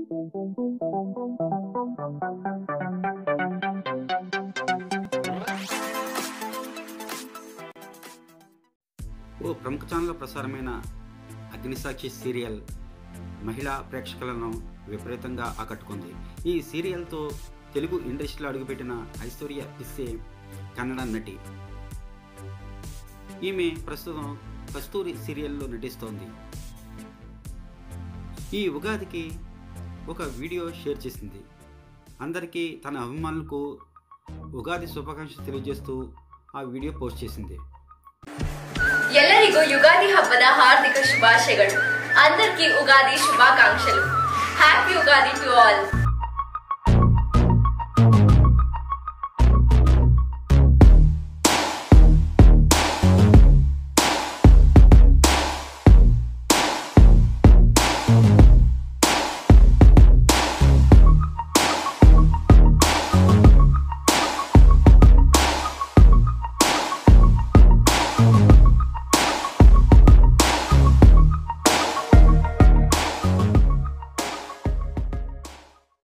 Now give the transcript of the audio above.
ఓ ప్రముఖ ఛానల్లో ప్రసారమైన అగ్నిసాక్షి సీరియల్ మహిళా ప్రేక్షకులను విపరీతంగా ఆకట్టుకుంది ఈ సీరియల్తో తెలుగు ఇండస్ట్రీలో అడుగుపెట్టిన ఐశ్వర్య పిస్సే కన్నడ నటి ఈమె ప్రస్తుతం కస్తూరి సీరియల్లో నటిస్తోంది ఈ ఉగాదికి ఒక వీడియో షేర్ చేసింది అందరికీ తన అభిమానులకు ఉగాది శుభాకాంక్షలు తెలియజేస్తూ ఆ వీడియో పోస్ట్ చేసింది ಎಲ್ಲರಿಗೂ ಯುಗಾದಿ ಹಬ್ಬದ ಹಾರ್ದಿಕ ಶುಭಾಶಯಗಳು అందరికీ ఉగాది శుభాకాంక్షలు హ్యాపీ ఉగాది టు ఆల్